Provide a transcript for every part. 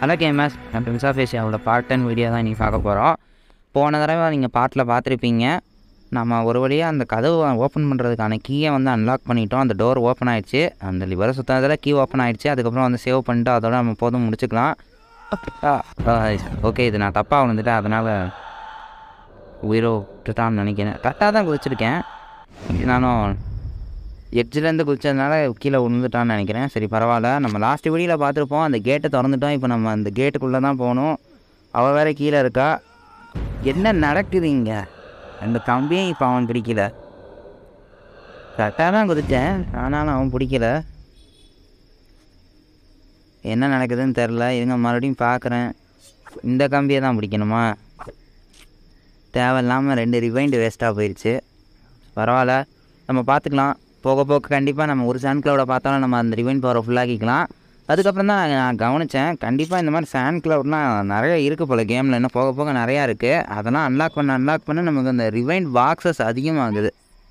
Hello games நான் பிம்சா ஃபேஷியாவோட பார்ட் டென் வீடியோ தான் நீங்கள் பார்க்க போகிறோம் போன தடவை நீங்கள் பாட்டில் பார்த்துருப்பீங்க நம்ம ஒரு வழியாக அந்த கதவை ஓப்பன் பண்ணுறதுக்கான கீயை வந்து அன்லாக் பண்ணிட்டோம் அந்த டோர் ஓப்பன் ஆயிடுச்சு அந்த லிவரை சுத்தாதில் கீ ஓப்பன் ஆயிடுச்சு அதுக்கப்புறம் வந்து சேவ் பண்ணிட்டு அதோட நம்ம போதும் முடிச்சுக்கலாம் ஓகே இது நான் தப்பாக வந்துட்டேன் அதனால் உயிரோ விட்டுட்டான்னு நினைக்கிறேன் கரெக்டாக தான் குதிச்சிருக்கேன் நானும் எட்ஜிலேருந்து குதிச்சதுனால கீழே விழுந்துட்டான்னு நினைக்கிறேன் சரி பரவாயில்ல நம்ம லாஸ்ட் வீடியோவில் பார்த்துருப்போம் அந்த கேட்டை திறந்துட்டோம் இப்போ நம்ம அந்த கேட்டுக்குள்ளே தான் போகணும் அவள் வேறு கீழே இருக்கா என்ன நடக்குது இங்கே அந்த தம்பியும் இப்போ அவன் பிடிக்கல கரெக்டாக தான் குதித்தேன் ஆனாலும் அவன் பிடிக்கல என்ன நடக்குதுன்னு தெரில இருங்க மறுபடியும் பார்க்குறேன் இந்த கம்பியை தான் பிடிக்கணுமா தேவையில்லாமல் ரெண்டு ரிவைண்டு வேஸ்ட்டாக போயிடுச்சு பரவாயில்ல நம்ம பார்த்துக்கலாம் போக போக கண்டிப்பாக நம்ம ஒரு சாண்ட் க்ளவுடை பார்த்தாலும் நம்ம அந்த ரிவைன் பவரை ஃபுல்லாக்கிக்கலாம் அதுக்கப்புறம் தான் நான் கவனித்தேன் கண்டிப்பாக இந்த மாதிரி சாண்ட் க்ளவுட்லாம் நிறைய இருக்குது போல் கேமில் இன்னும் போக போக நிறையா இருக்குது அதெல்லாம் அன்லாக் பண்ண அன்லாக் பண்ண நமக்கு அந்த ரிவைண்ட் பாக்ஸஸ் அதிகமாகுது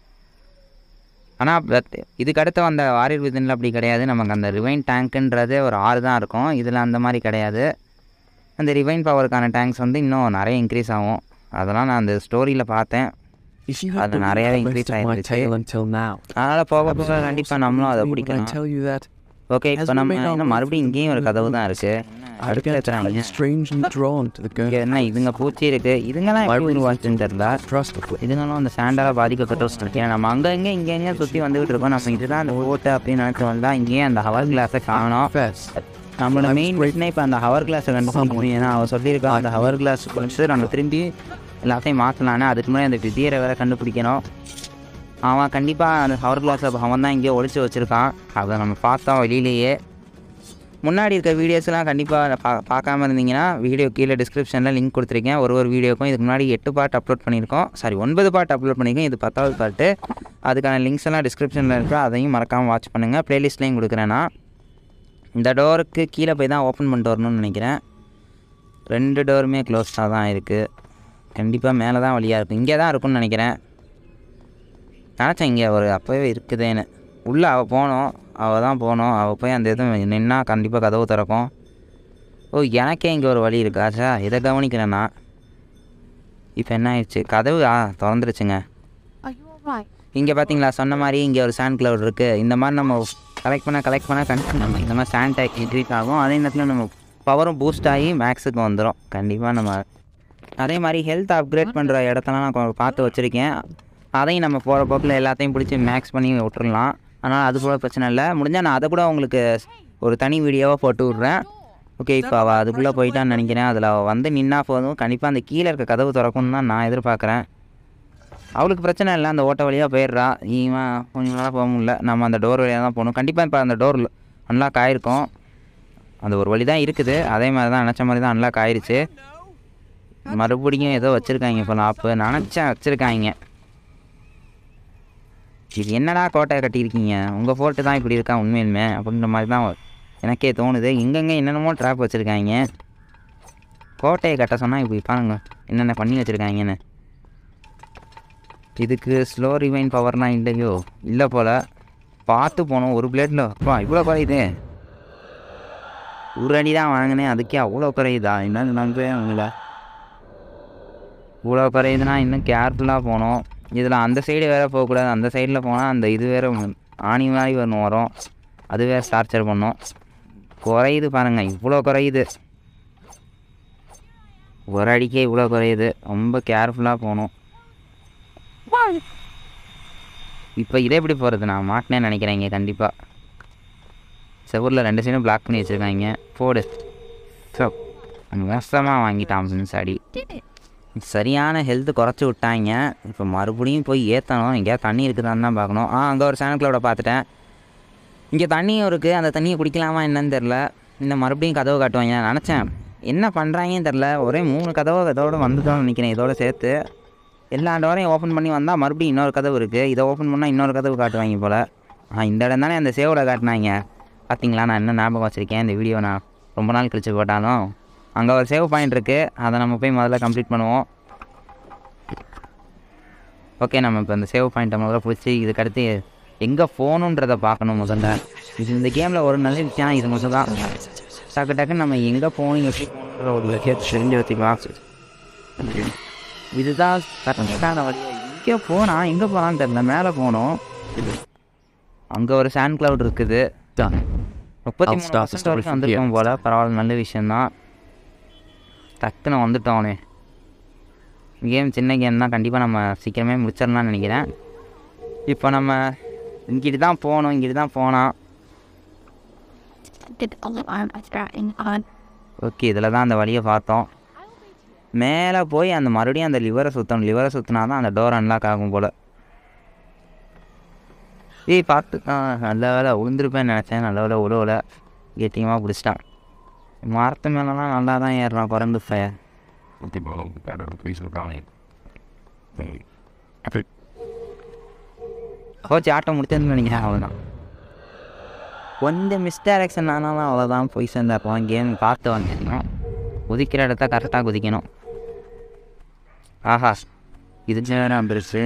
ஆனால் இதுக்கு அடுத்து வந்த வாரியர் விதனில் அப்படி கிடையாது நமக்கு அந்த ரிவைன் டேங்க்குன்றதே ஒரு ஆறு தான் இருக்கும் இதில் அந்த மாதிரி கிடையாது அந்த ரிவைன் பவருக்கான டேங்க்ஸ் வந்து இன்னும் நிறைய இன்க்ரீஸ் ஆகும் அதெல்லாம் நான் அந்த ஸ்டோரியில் பார்த்தேன் If you அது had நிறையவே believed the increase rest of my ஆயிருந்துச்சு. tale until now, அதனால் போக போக கண்டிப்பாக நம்மளும் அதை would I பிடிக்கலாம் tell you that ஓகே இப்போ நம்ம என்ன மறுபடியும் இங்கேயும் ஒரு கதவு தான் இருக்குது I began to be strangely drawn to the இங்கே girl என்ன இதுங்க பூச்சி இருக்குது இதுங்கெல்லாம் எப்படி உருவாச்சுன்னு தெரியல trust with இதுங்களும் அந்த சாண்டால் பாதிக்கப்பட்ட ஏன்னா நம்ம அங்கே இங்கே இங்கே எங்கேயும் சுற்றி வந்துகிட்டு இருக்கோம் நம்ம இதுதான் அந்த ஓட்டு அப்படின்னு நினச்சி வந்தால் இங்கேயே அந்த ஹவர் கிளாஸை காணோம் Fess. நம்மளோட மெயின் பிரச்சனை இப்போ அந்த ஹவர் கிளாஸை கண்டுபிடிக்க முடியும் ஏன்னா அவன் சொல்லியிருக்கா அந்த ஹவர் கிளாஸ் வச்சு நம்ம திரும்பி எல்லாத்தையும் மாற்றலான்னு அதுக்கு முன்னாடி அந்த விதியரை வேற கண்டுபிடிக்கணும் அவன் கண்டிப்பாக அந்த ஹவர் கிளாஸை அவன் தான் இங்கேயே ஒழிச்சு வச்சுருக்கான் அதை நம்ம பார்த்தோம் வெளியிலேயே முன்னாடி இருக்க வீடியோஸ்லாம் கண்டிப்பாக பா பார்க்காம இருந்தீங்கன்னா வீடியோ கீழே டிஸ்கிரிப்ஷனில் லிங்க் கொடுத்துருக்கேன் ஒரு ஒரு வீடியோக்கும் இதுக்கு முன்னாடி எட்டு பார்ட் அப்லோட் பண்ணியிருக்கோம் சாரி ஒன்பது பார்ட் அப்லோட் பண்ணியிருக்கோம் இது பத்தாவது பார்ட்டு அதுக்கான லிங்க்ஸ் எல்லாம் டிஸ்கிரிப்ஷனில் இருக்கு அதையும் மறக்காமல் வாட்ச் பண்ணுங்கள் ப்ளேலிஸ்ட்லேயும் கொடுக்குறேன் நான் இந்த டோருக்கு கீழே போய் தான் ஓப்பன் பண்ணிட்டு வரணும்னு நினைக்கிறேன் ரெண்டு டோருமே க்ளோஸ்டாக தான் இருக்குது கண்டிப்பாக மேலே தான் வழியாக இருக்கும் இங்கே தான் இருக்கும்னு நினைக்கிறேன் நினச்சேன் இங்கே ஒரு அப்போவே இருக்குதேன்னு உள்ளே அவள் போனோம் அவள் தான் போனோம் அவள் போய் அந்த இது நின்னா கண்டிப்பாக கதவு திறக்கும் ஓ எனக்கே இங்கே ஒரு வழி இருக்கா சார் இதை கவனிக்கிறேன் நான் இப்போ என்ன ஆயிடுச்சு கதவு ஆ திறந்துருச்சுங்க Are you alright? இங்கே பார்த்தீங்களா சொன்ன மாதிரி இங்கே ஒரு சாண்ட் கிளவுட் இருக்குது இந்த மாதிரி நம்ம கலெக்ட் பண்ண கலெக்ட் பண்ண கண்டிப்பாக நம்ம இந்த மாதிரி சாண்ட் டேக் இன்க்ரீஸ் ஆகும் அதே நேரத்தில் நம்ம பவரும் பூஸ்ட் ஆகி மேக்ஸுக்கு வந்துடும் கண்டிப்பாக நம்ம அதே மாதிரி ஹெல்த் அப்கிரேட் பண்ணுற இடத்தெல்லாம் நான் கொ- பார்த்து வச்சுருக்கேன் அதையும் நம்ம போகிற போக்கில் எல்லாத்தையும் பிடிச்சி மேக்ஸ் பண்ணி விட்டுறலாம் ஆனால் அது கூட பிரச்சனை இல்லை முடிஞ்சால் நான் அதை கூட உங்களுக்கு ஒரு தனி வீடியோவாக போட்டு விட்றேன் ஓகே இப்போ அவள் அதுக்குள்ளே போயிட்டான்னு நினைக்கிறேன் அதில் அவள் வந்து நின்னா போதும் கண்டிப்பாக அந்த கீழே இருக்க கதவு திறக்கும்னு தான் நான் எதிர்பார்க்குறேன் அவளுக்கு பிரச்சனை இல்லை அந்த ஓட்ட வழியாக போயிடுறா இவன் கொஞ்சம் நாளாக போக முடியல நம்ம அந்த டோர் வழியாக தான் போகணும் கண்டிப்பாக இப்போ அந்த டோர் அன்லாக் ஆகிருக்கும் அந்த ஒரு வழி தான் இருக்குது அதே மாதிரி தான் நினச்ச மாதிரி தான் அன்லாக் ஆயிருச்சு மறுபடியும் ஏதோ வச்சுருக்காங்க இப்போ லாப்பு நினச்சேன் வச்சுருக்காங்க இது என்னடா கோட்டை கட்டியிருக்கீங்க உங்கள் ஃபோர்ட்டு தான் இப்படி இருக்கா உண்மையிலுமே அப்படின்ற மாதிரி தான் எனக்கே தோணுது எங்கெங்கே என்னென்னமோ ட்ராப் வச்சுருக்காங்க கோட்டையை கட்ட சொன்னால் இப்படி பாருங்க என்னென்ன பண்ணி வச்சுருக்காங்கன்னு இதுக்கு ஸ்லோ ரிவைன் பவர்லாம் இல்லையோ இல்லை போல் பார்த்து போனோம் ஒரு பிளேட்டில் அப்பா இவ்வளோ குறையுது ஒரு அடி தான் வாங்கினேன் அதுக்கே அவ்வளோ குறையுதா என்னன்னு நம்பவே அவங்கள இவ்வளோ குறையுதுன்னா இன்னும் கேர்ஃபுல்லாக போகணும் இதில் அந்த சைடு வேறு போகக்கூடாது அந்த சைடில் போனால் அந்த இது வேறு ஆணி மாதிரி ஒன்று வரும் அது வேறு டார்ச்சர் பண்ணும் குறையுது பாருங்கள் இவ்வளோ குறையுது ஒரு அடிக்கே இவ்வளோ குறையுது ரொம்ப கேர்ஃபுல்லாக போகணும் இப்போ இதே எப்படி போகிறது நான் மாட்டினேன்னு நினைக்கிறேன் இங்கே கண்டிப்பாக செவரில் ரெண்டு சைடும் பிளாக் பண்ணி வச்சுருக்காங்க போடு ஸோ விஷமாக வாங்கிட்டான் ஃப்ரெண்ட்ஸ் அடி சரியான ஹெல்த் குறைச்சி விட்டாங்க இப்போ மறுபடியும் போய் ஏற்றணும் எங்கேயாவது தண்ணி இருக்குதான்னு தான் பார்க்கணும் ஆ அங்கே ஒரு சேனல் பார்த்துட்டேன் இங்கே தண்ணியும் இருக்குது அந்த தண்ணியை குடிக்கலாமா என்னன்னு தெரில இந்த மறுபடியும் கதவு காட்டுவாங்க நினச்சேன் என்ன பண்ணுறாங்கன்னு தெரில ஒரே மூணு கதவு இதோட வந்துட்டோம்னு நினைக்கிறேன் இதோட சேர்த்து எல்லா டோரையும் ஓப்பன் பண்ணி வந்தால் மறுபடியும் இன்னொரு கதவு இருக்குது இதை ஓப்பன் பண்ணால் இன்னொரு கதவு காட்டுவாங்க போல் ஆ இந்த இடம் தானே அந்த சேவோட காட்டினாங்க பார்த்தீங்களா நான் என்ன ஞாபகம் வச்சுருக்கேன் இந்த வீடியோ நான் ரொம்ப நாள் கழிச்சு போட்டாலும் அங்கே ஒரு சேவ் பாயிண்ட் இருக்குது அதை நம்ம போய் முதல்ல கம்ப்ளீட் பண்ணுவோம் ஓகே நம்ம இப்போ இந்த சேவ் பாயிண்ட்டை முதல்ல பிடிச்சி இதுக்கடுத்து எங்கே போகணுன்றதை பார்க்கணும் முதல்ல இது இந்த கேமில் ஒரு நல்ல விஷயம் இது மட்டும் தான் டக்கு டக்குன்னு நம்ம எங்கே போகணும் எப்படி போகணுன்ற ஒரு ஹெட் செஞ்சு வச்சுக்கலாம் இதுதான் கரெக்டான வழி எங்கே போனால் எங்கே போகலான்னு தெரியல மேலே போகணும் அங்கே ஒரு சாண்ட் கிளவுட் இருக்குது Done. முப்பத்தி I'll மூணு start the பர்சன்ட் story வரைக்கும் from வந்திருக்கோம் போல் பரவாயில்ல நல்ல விஷயந்தான் டக்குன்னு வந்துட்டோனே கேம் சின்ன கேம் தான் கண்டிப்பாக நம்ம சீக்கிரமே முடிச்சிடலாம்னு நினைக்கிறேன் இப்போ நம்ம இங்கிட்டு தான் போகணும் இங்கிட்டு தான் போனோம் did all of arm attracting on okay இதில் தான் அந்த வழியை பார்த்தோம் மேலே போய் அந்த மறுபடியும் அந்த லிவரை சுற்றணும் லிவரை சுற்றினா தான் அந்த டோர் அன்லாக் ஆகும் போல் ஏய் பார்த்து ஆ நல்ல வேலை விழுந்திருப்பேன்னு நினச்சேன் நல்ல வேலை உழவுல கெட்டியமாக பிடிச்சிட்டான் மரத்து மேலெலாம் நல்லா தான் ஏறுறான் குரங்கு fire Something wrong with that other piece of volume. Hey, I think coach ஆட்டம் முடிச்சதுன்னு நினைக்கிறேன் அவ்வளோதான் கொஞ்சம் மிஸ்டைரக்ஷன் ஆனாலும் அவ்வளோதான் போய் சேர்ந்துருப்போம் கேம் பார்த்து வந்துடணும் குதிக்கிற இடத்த கரெக்டாக குதிக்கணும் ஆஹா இது நேரம் பெருசு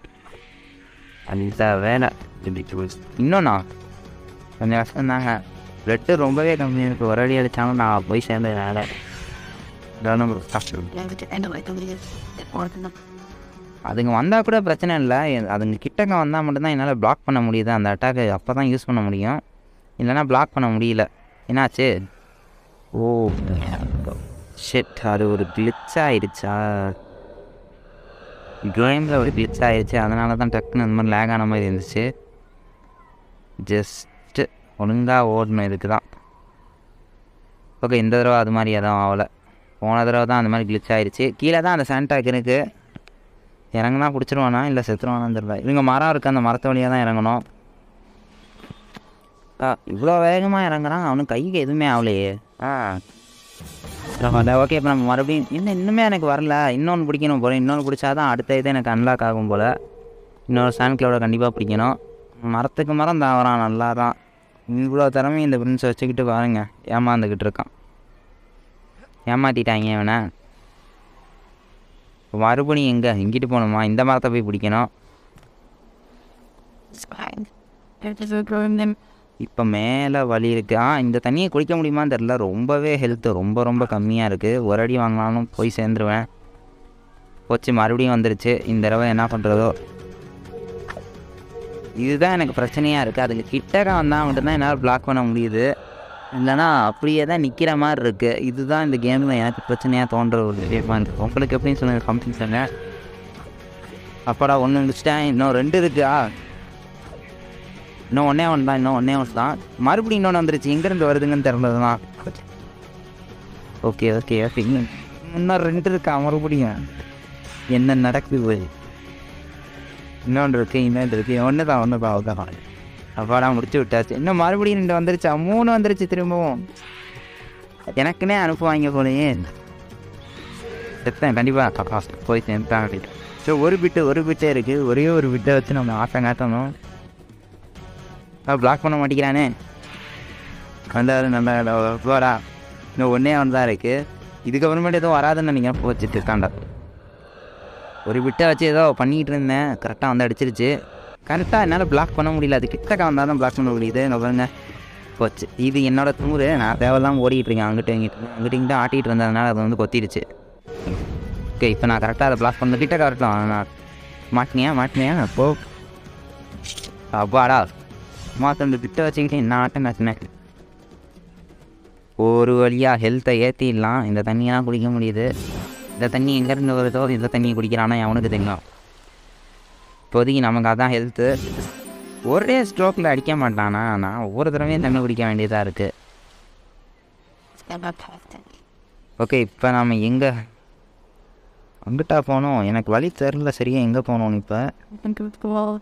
அந்த வேலை ridiculous. இன்னொன்னா கொஞ்சம் கஷ்டம் தாங்க பிளட்டு ரொம்பவே கம்மி இருக்குது ஒரு அடி அடித்தாலும் நான் போய் சேர்ந்த வேலை இதெல்லாம் ஒரு கஷ்டம் never to end like the leaves that more than the அதுங்க வந்தால் கூட பிரச்சனை இல்லை எ- அதுங்க கிட்டக்க வந்தால் மட்டும்தான் என்னால் பிளாக் பண்ண முடியுது அந்த அட்டாக்கை அப்போ தான் யூஸ் பண்ண முடியும் இல்லைன்னா பிளாக் பண்ண முடியல என்னாச்சு ஓ ஷெட் அது ஒரு கிளிச் ஆயிடுச்சா கேமில் ஒரு கிளிச் ஆயிடுச்சு அதனால தான் டக்குன்னு அந்த மாதிரி லேக் ஆன மாதிரி இருந்துச்சு ஜஸ்ட்டு ஒழுங்காக ஓடணும் இதுக்கு தான் ஓகே இந்த தடவை அது மாதிரி எதுவும் ஆகலை போன தடவை தான் அந்த மாதிரி கிளிச் ஆயிடுச்சு கீழே தான் அந்த சாண்டாக் இருக்குது இறங்குனா பிடிச்சிருவானா இல்லை செத்துருவானான்னு தெரியல இவங்க மரம் இருக்குது அந்த மரத்து வழியாக தான் இறங்கணும் ஆ இவ்வளோ வேகமாக இறங்குறான் அவனுக்கு கைக்கு எதுவுமே ஆகலையே ஆ ஓகே இப்போ நம்ம மறுபடியும் இன்னும் இன்னுமே எனக்கு வரல இன்னொன்று பிடிக்கணும் போல இன்னொன்று பிடிச்சா தான் அடுத்த இது எனக்கு அன்லாக் ஆகும் போல் இன்னொரு சாண்ட் கிளவுட கண்டிப்பாக பிடிக்கணும் மரத்துக்கு மரம் தாவறான் நல்லா தான் இவ்வளோ திறமையும் இந்த பிரின்ஸ் வச்சுக்கிட்டு பாருங்க ஏமாந்துக்கிட்டு இருக்கான் ஏமாற்றிட்டாங்க இவனை மறுபடியும் எங்கே இங்கிட்டு போகணுமா இந்த மரத்தை போய் பிடிக்கணும் spine. They're just growing them. இப்போ மேலே வழி இருக்குது ஆ இந்த தண்ணியை குடிக்க முடியுமான்னு தெரில ரொம்பவே ஹெல்த்து ரொம்ப ரொம்ப கம்மியாக இருக்குது ஒரு அடி வாங்கினாலும் போய் சேர்ந்துருவேன் போச்சு மறுபடியும் வந்துருச்சு இந்த தடவை என்ன பண்ணுறதோ இதுதான் எனக்கு பிரச்சனையாக இருக்குது அதுக்கு கிட்டக்க வந்தால் மட்டும்தான் என்னால் பிளாக் பண்ண முடியுது இல்லைனா அப்படியே தான் நிற்கிற மாதிரி இருக்குது இதுதான் இந்த கேமில் எனக்கு பிரச்சனையாக தோன்ற ஒரு விஷயமா இருக்குது உங்களுக்கு எப்படின்னு சொல்லுங்கள் கம்ப்ளைண்ட் சொல்லுங்கள் அப்பாடா ஒன்று முடிச்சிட்டேன் இன்னும் ரெண்டு இருக்கா இன்னும் ஒன்றே ஒன்று தான் இன்னும் ஒன்றே ஒன்று தான் மறுபடியும் இன்னொன்று வந்துருச்சு எங்கேருந்து வருதுங்கன்னு தெரிஞ்சது தான் ஓகே ஓகே ஓகே இன்னும் இன்னும் ரெண்டு இருக்கா மறுபடியும் என்ன நடக்குது இன்னொன்று இருக்கு இன்னொன்று இருக்கு ஒன்று தான் ஒன்று தான் அவ்வளோதான் அப்பாடா முடிச்சு விட்டாச்சு இன்னும் மறுபடியும் ரெண்டு வந்துருச்சா மூணு வந்துருச்சு திரும்பவும் எனக்குன்னே அனுப்புவாங்க போலயே செத்தேன் கண்டிப்பாக போய் சேர்த்தான் அப்படின்னு ஸோ ஒரு பிட்டு ஒரு பிட்டே இருக்குது ஒரே ஒரு பிட்டை வச்சு நம்ம ஆசை காட்டணும் பிளாக் பண்ண மாட்டேங்கிறானே வந்தாரு நல்லா போடா இன்னும் ஒன்றே ஒன்று தான் இருக்குது இதுக்கப்புறமேட்டு எதுவும் வராதுன்னு நினைக்கிறேன் போச்சுட்டு இருக்காண்டா ஒரு விட்டை வச்சு ஏதோ பண்ணிக்கிட்டு இருந்தேன் கரெக்டாக வந்து அடிச்சிருச்சு கரெக்டாக என்னால் பிளாக் பண்ண முடியல அது கிட்டக்க வந்தால் தான் பிளாக் பண்ண முடியுது இங்க பாருங்க போச்சு இது என்னோட தூரு நான் தேவையில்லாம ஓடிட்டு இருக்கேன் அங்கிட்ட இங்கிட்ட அங்கிட்ட இங்கிட்ட ஆட்டிகிட்டு இருந்ததுனால அது வந்து கொத்திடுச்சு ஓகே இப்போ நான் கரெக்டாக அதை பிளாக் பண்ண கிட்ட கரெக்டாக நான் மாட்டினியா மாட்டினியா போ அப்பாடா மாற்ற இந்த பிட்டை வச்சுக்கிட்டு என்ன ஆட்டம் காட்டினேன் ஒரு வழியாக ஹெல்த்தை ஏற்றிடலாம் இந்த தண்ணியெல்லாம் குடிக்க முடியுது இந்த தண்ணி எங்கேருந்து வருதோ இந்த தண்ணியை குடிக்கிறானா அவனுக்கு தெரியும் இப்போதைக்கு நமக்கு அதான் ஹெல்த்து ஒரே ஸ்ட்ரோக்கில் அடிக்க மாட்டானா நான் ஒவ்வொரு தடவையும் தண்ணி குடிக்க வேண்டியதாக இருக்குது Stand up past it. Okay இப்போ நாம் எங்கே அங்கிட்டா போனோம் எனக்கு வழி தெரில சரியா எங்கே போனோம் இப்போ Open to the wall.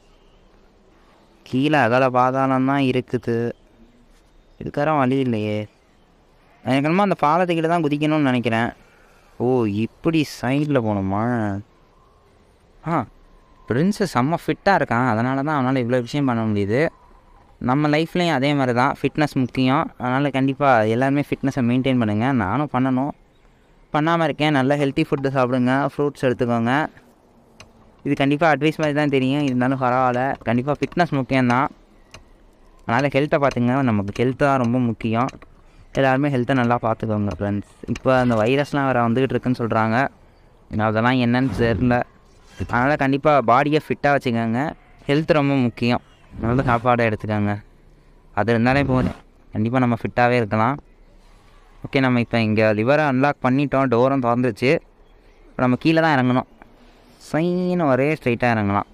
கீழே அகல பாதாளம் தான் இருக்குது இதுக்கார வழி இல்லையே எனக்கு என்னமோ அந்த பாலத்துக்கிட்ட தான் குதிக்கணும்னு நினைக்கிறேன் ஓ இப்படி சைடில் போகணுமா ஆ பிரின்ஸு செம்ம ஃபிட்டாக இருக்கான் அதனால தான் அவனால் இவ்வளோ விஷயம் பண்ண முடியுது நம்ம லைஃப்லேயும் அதே மாதிரி தான் ஃபிட்னஸ் முக்கியம் அதனால் கண்டிப்பாக எல்லாருமே ஃபிட்னஸை மெயின்டைன் பண்ணுங்கள் நானும் பண்ணணும் பண்ணாமல் இருக்கேன் நல்ல ஹெல்த்தி ஃபுட்டு சாப்பிடுங்க ஃப்ரூட்ஸ் எடுத்துக்கோங்க இது கண்டிப்பாக அட்வைஸ் மாதிரி தான் தெரியும் இருந்தாலும் பரவாயில்ல கண்டிப்பாக ஃபிட்னஸ் முக்கியம்தான் அதனால் ஹெல்த்தை பார்த்துங்க நமக்கு ஹெல்த்து தான் ரொம்ப முக்கியம் எல்லாருமே ஹெல்த்தை நல்லா பார்த்துக்கோங்க ஃப்ரெண்ட்ஸ் இப்போ அந்த வைரஸ்லாம் வேறு வந்துக்கிட்டு இருக்குன்னு சொல்கிறாங்க அதெல்லாம் என்னன்னு தெரில அதனால் கண்டிப்பாக பாடியை ஃபிட்டாக வச்சுக்கோங்க ஹெல்த் ரொம்ப முக்கியம் நல்ல சாப்பாடை எடுத்துக்கோங்க அது இருந்தாலே போதும் கண்டிப்பாக நம்ம ஃபிட்டாகவே இருக்கலாம் ஓகே நம்ம இப்போ இங்கே லிவரை அன்லாக் பண்ணிட்டோம் டோரும் திறந்துருச்சு இப்போ நம்ம கீழே தான் இறங்கணும் சைன்னு ஒரே ஸ்ட்ரைட்டாக இறங்கலாம்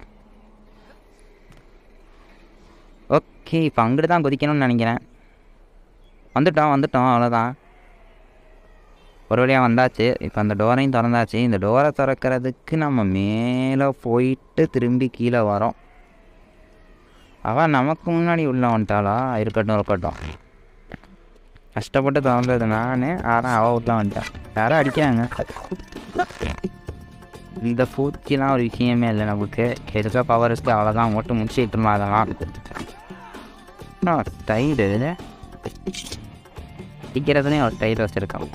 ஓகே இப்போ அங்கிட்டு தான் குதிக்கணும்னு நினைக்கிறேன் வந்துட்டோம் வந்துட்டோம் அவ்வளோதான் ஒரு வழியாக வந்தாச்சு இப்போ அந்த டோரையும் திறந்தாச்சு இந்த டோரை திறக்கிறதுக்கு நம்ம மேலே போயிட்டு திரும்பி கீழே வரோம் அவள் நமக்கு முன்னாடி உள்ள வந்துட்டாளா இருக்கட்டும் இருக்கட்டும் கஷ்டப்பட்டு திறந்தது நான் ஆனால் அவள் உள்ள வந்துட்டான் யாரும் அடிக்கிறாங்க இந்த பூச்சிலாம் ஒரு விஷயமே இல்லை நமக்கு எதுக்கோ பவர்ஸ்க்கு அவ்வளோதான் ஓட்டு முடிச்சுட்டு இருந்தோம் அதெல்லாம் டைடு அடிக்கிறதுலேயும் ஒரு டைடு வச்சுருக்கான்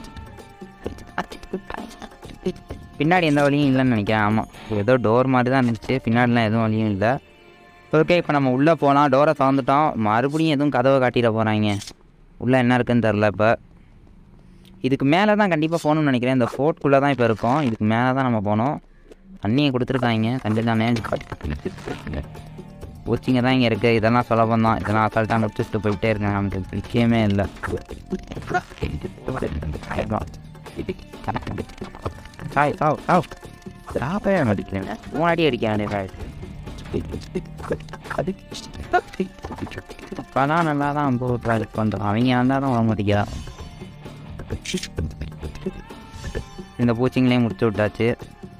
பின்னாடி எந்த வழியும் இல்லைன்னு நினைக்கிறேன் ஆமாம் ஏதோ டோர் மாதிரி தான் இருந்துச்சு பின்னாடிலாம் எதுவும் வழியும் இல்லை ஓகே இப்போ நம்ம உள்ளே போகலாம் டோரை திறந்துட்டோம் மறுபடியும் எதுவும் கதவை காட்டிட போகிறாங்க உள்ளே என்ன இருக்குன்னு தெரில இப்போ இதுக்கு மேலே தான் கண்டிப்பாக போகணும்னு நினைக்கிறேன் இந்த ஃபோர்ட்குள்ளே தான் இப்போ இருக்கோம் இதுக்கு மேலே தான் நம்ம போகணும் தண்ணியை கொடுத்துருக்காங்க தண்ணி தானே பூச்சிங்க தான் இங்கே இருக்குது இதெல்லாம் சுலபம் தான் இதெல்லாம் அசால்ட்டாக முடிச்சுட்டு போயிட்டே இருக்கேன் நமக்கு விஷயமே இல்லை சாய் சாவ் சாவ் சாப்பே அடிக்கிறேன் மூணு அடி அடிக்கிறேன் இப்போதான் நல்லா தான் ட்ரை பண்ணுறோம் அவங்க வந்தால் தான் வர மாட்டேங்கிறா இந்த பூச்சிங்களையும் முடிச்சு விட்டாச்சு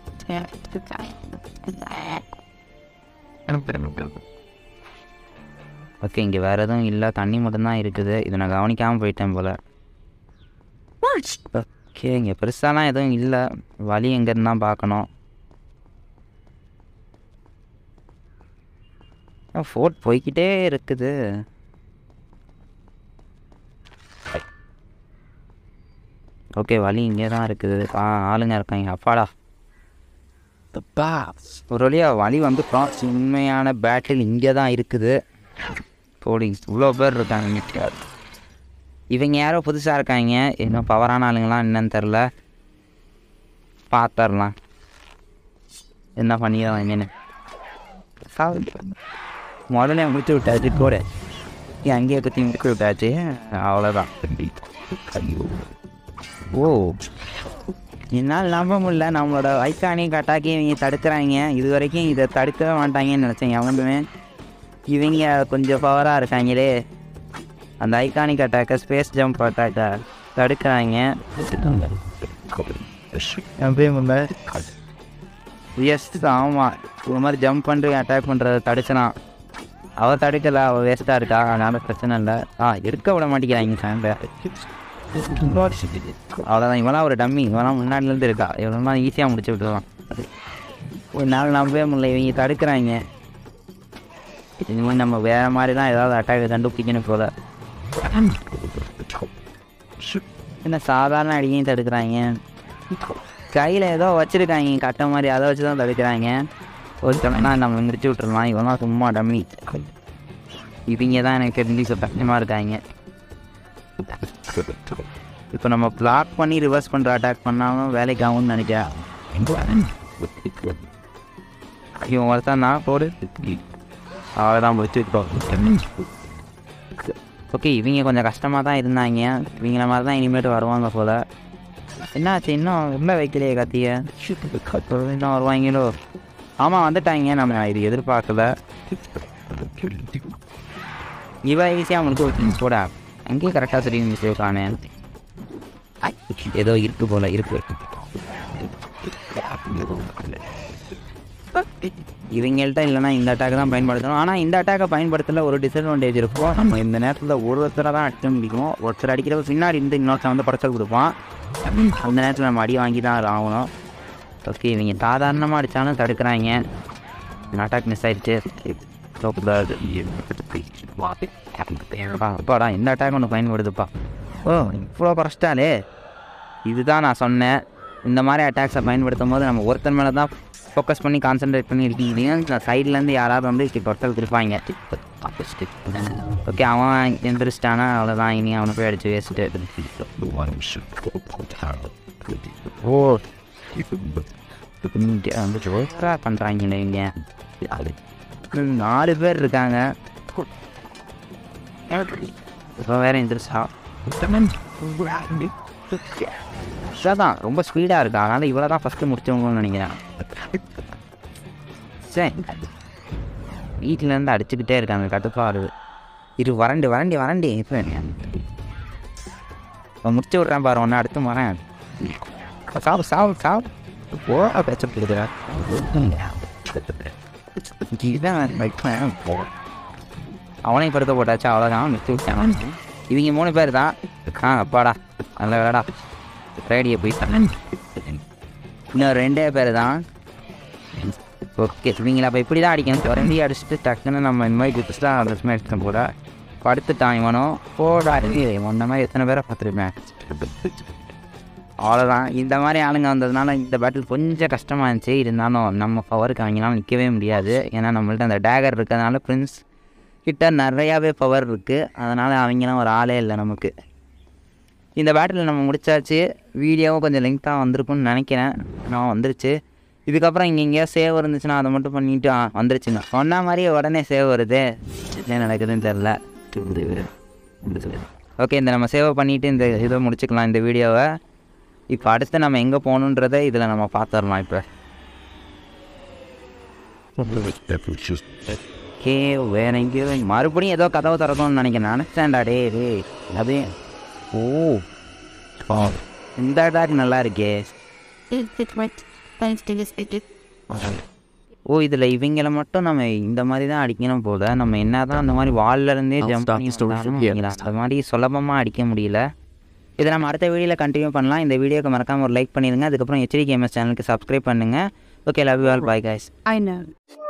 ஓகே இங்கே வேறு எதுவும் இல்லை தண்ணி மட்டும்தான் இருக்குது இதை நான் கவனிக்காமல் போயிட்டேன் போல் ஓகே இங்கே பெருசாலாம் எதுவும் இல்லை வழி எங்கேருந்து தான் பார்க்கணும் ஃபோர்ட் போய்க்கிட்டே இருக்குது ஓகே வழி இங்கே தான் இருக்குது ஆ ஆளுங்க இருக்காங்க அப்பாடா The baths. ஒரு வழியாக வழி வந்து உண்மையான பேட்டில் இங்கே தான் இருக்குது போலீஸ் இவ்வளோ பேர் இருக்காங்க இவங்க யாரோ புதுசாக இருக்காங்க இன்னும் பவரான ஆளுங்களாம் என்னன்னு தெரில பார்த்துடலாம் என்ன பண்ணிடுறான் என்னன்னு முதல்ல முடிச்சு விட்டாச்சு கூட அங்கேயே குத்தி முடிச்சு விட்டாச்சு அவ்வளோதான் ஓ என்னால் நம்ப முடியல நம்மளோட ஐக்கானையும் கட்டாக்கி இவங்க தடுக்கிறாங்க இது வரைக்கும் இதை தடுக்கவே மாட்டாங்கன்னு நினச்சேன் எவனுமே இவங்க கொஞ்சம் பவராக இருக்காங்களே அந்த ஐகானிக் அட்டாக்கை ஸ்பேஸ் ஜம்ப் அட்டாக்கை தடுக்கிறாங்க எஸ் ஆமாம் இது மாதிரி ஜம்ப் பண்ணி அட்டாக் பண்ணுறத தடுக்கிறான் அவள் தடுக்கலை அவள் வேஸ்ட்டாக இருக்கா அதனால் பிரச்சனை இல்லை ஆ இருக்க விட மாட்டேங்கிறாங்க ஃபேண்டை அவ்வளோதான் இவெல்லாம் ஒரு டம்மி இவெல்லாம் முன்னாடிலேருந்து இருக்கா இவெல்லாம் ஈஸியாக முடிச்சு விட்டுருவான் ஒரு நாள் நம்பவே முடியல இவங்க தடுக்கிறாங்க இனிமேல் நம்ம வேறு மாதிரி தான் ஏதாவது அட்டாக் கண்டுபிடிக்கணும் போல என்ன சாதாரண அடிக்கையும் தடுக்கிறாங்க கையில் ஏதோ வச்சுருக்காங்க கட்ட மாதிரி அதை வச்சு தான் தடுக்கிறாங்க ஒரு சொன்னா நம்ம முடிச்சு விட்டுறலாம் இவெல்லாம் சும்மா டம்மி இவங்க தான் எனக்கு தெரிஞ்சு கஷ்டமாக இருக்காங்க இப்போ நம்ம பிளாக் பண்ணி ரிவர்ஸ் பண்ணுற அட்டாக் பண்ணாலும் வேலைக்கு ஆகும்னு நினைக்கிறேன் இவன் ஒருத்தன் தான் போடு அவ்வளோதான் முடிச்சுட்டோம் ஓகே இவங்க கொஞ்சம் கஷ்டமாக தான் இருந்தாங்க இவங்கள மாதிரி தான் இனிமேட்டு வருவாங்க போல் என்னாச்சு இன்னும் ரொம்ப வைக்கலையே கத்திய இன்னும் வருவாங்களோ ஆமாம் வந்துட்டாங்க நம்ம இது எதிர்பார்க்கல இவ ஈஸியாக அவங்களுக்கு போட அங்கேயும் கரெக்டாக தெரியும் மிஸ்டேக் ஆனேன் ஏதோ இருக்கு போல இருக்கு இவங்கள்ட்ட இல்லைனா இந்த அட்டாக் தான் பயன்படுத்தணும் ஆனால் இந்த அட்டாக்கை பயன்படுத்தல ஒரு டிஸ்அட்வான்டேஜ் இருக்கும் நம்ம இந்த நேரத்தில் ஒரு ஒருத்தரை தான் அடிக்க முடியும் ஒருத்தர் அடிக்கிறப்ப பின்னாடி இருந்து இன்னொருத்தன் வந்து படைச்சல் கொடுப்பான் அந்த நேரத்தில் நம்ம அடி வாங்கி தான் ஆகணும் ஓகே இவங்க சாதாரணமாக அடித்தாலும் தடுக்கிறாங்க இந்த அட்டாக் மிஸ் ஆயிடுச்சு தோக்கூடாது அப்பாடா இந்த அட்டாக் ஒன்று பயன்படுதுப்பா ஓ இவ்வளோ குறைச்சிட்டாலே இதுதான் நான் சொன்னேன் இந்த மாதிரி அட்டாக்ஸை பயன்படுத்தும் போது நம்ம ஒருத்தன் மேலே தான் ஃபோக்கஸ் பண்ணி கான்சென்ட்ரேட் பண்ணி இருக்கீங்க சைட்லேருந்து யாராவது வந்து இப்படி தொட்டல் திருப்பாங்க ஓகே அவன் எந்திரிச்சிட்டானா அவ்வளோதான் இனி அவனை போய் அடிச்சு waste The one should go down. ஓ இங்க வந்து ஜோக்கராக பண்ணுறாங்களே இங்கே நாலு பேர் இருக்காங்க இப்போ வேற எந்திரிச்சா தான் ரொம்ப ஸ்பீடாக இருக்கா அதனால் இவ்வளோ தான் ஃபஸ்ட்டு முடிச்சவங்கன்னு நினைக்கிறேன் சரி வீட்டிலேருந்து அடிச்சுக்கிட்டே இருக்காங்க கட்டுப்பா வருது இரு வரண்டி வரண்டி வரண்டி இப்போ இப்போ முடிச்சு விட்றேன் பாரு ஒன்று அடுத்து வரேன் சாவு சாவு சாவு ஓ பேச்ச போடுறேன் இதுதான் வைப்பேன் அவனையும் படுத்த போட்டாச்சு அவ்வளோதான் மிச்சு விட்டான் இவங்க மூணு பேர் தான் ஆ அப்பாடா நல்ல வேடா ரேடியை போயிட்டான் இன்னும் ரெண்டே பேர் தான் ஓகே இவங்கள அப்போ இப்படி தான் அடிக்கணும் ரெண்டி அடிச்சுட்டு டக்குன்னு நம்ம இந்த மாதிரி குத்து தான் அந்த எடுத்துன போட படுத்துட்டான் இவனும் போடா ஒன்ன மாதிரி எத்தனை பேரை பார்த்துருப்பேன் அவ்வளோதான் இந்த மாதிரி ஆளுங்க வந்ததுனால இந்த பேட்டில் கொஞ்சம் கஷ்டமாக இருந்துச்சு இருந்தாலும் நம்ம பவருக்கு அவங்களால நிற்கவே முடியாது ஏன்னா நம்மள்ட்ட அந்த டேகர் இருக்கிறதுனால பிரின்ஸ் கிட்ட நிறையாவே பவர் இருக்குது அதனால் அவங்களாம் ஒரு ஆளே இல்லை நமக்கு இந்த பேட்டில் நம்ம முடிச்சாச்சு வீடியோவும் கொஞ்சம் லெங்க்த்தாக வந்திருக்கும்னு நினைக்கிறேன் நான் வந்துருச்சு இதுக்கப்புறம் இங்கே எங்கேயா சேவ் இருந்துச்சுன்னா அதை மட்டும் பண்ணிவிட்டு ஆ வந்துருச்சுங்க சொன்ன மாதிரியே உடனே சேவ் வருது என்ன நடக்குதுன்னு தெரில ஓகே இந்த நம்ம சேவ் பண்ணிவிட்டு இந்த இதை முடிச்சுக்கலாம் இந்த வீடியோவை இப்போ அடுத்து நம்ம எங்கே போகணுன்றதை இதில் நம்ம பார்த்துடலாம் இப்போ That was just கே வேற எங்கேயோ மறுபடியும் ஏதோ கதவை திறக்கணும்னு நினைக்கிறேன் நினச்சேன்டா டே டே அது ஓ oh, இந்த டாக் நல்லா இருக்கே Is it right? Thanks to this edit. ஓ இதில் இவங்கள மட்டும் நம்ம இந்த மாதிரி தான் அடிக்கணும் போல நம்ம என்ன தான் அந்த மாதிரி வால்ல இருந்தே I'll ஜம்ப் stop பண்ணி the story வந்தாலும் from here. இவங்கள அது மாதிரி சுலபமாக அடிக்க முடியல இதை நம்ம அடுத்த வீடியோவில் கண்டினியூ பண்ணலாம் இந்த வீடியோக்கு மறக்காமல் ஒரு லைக் பண்ணிடுங்க அதுக்கப்புறம் ஹெச்டி கேமஸ் சேனலுக்கு சப்ஸ்கிரைப் பண்ணுங்கள் okay love you all bye guys I know.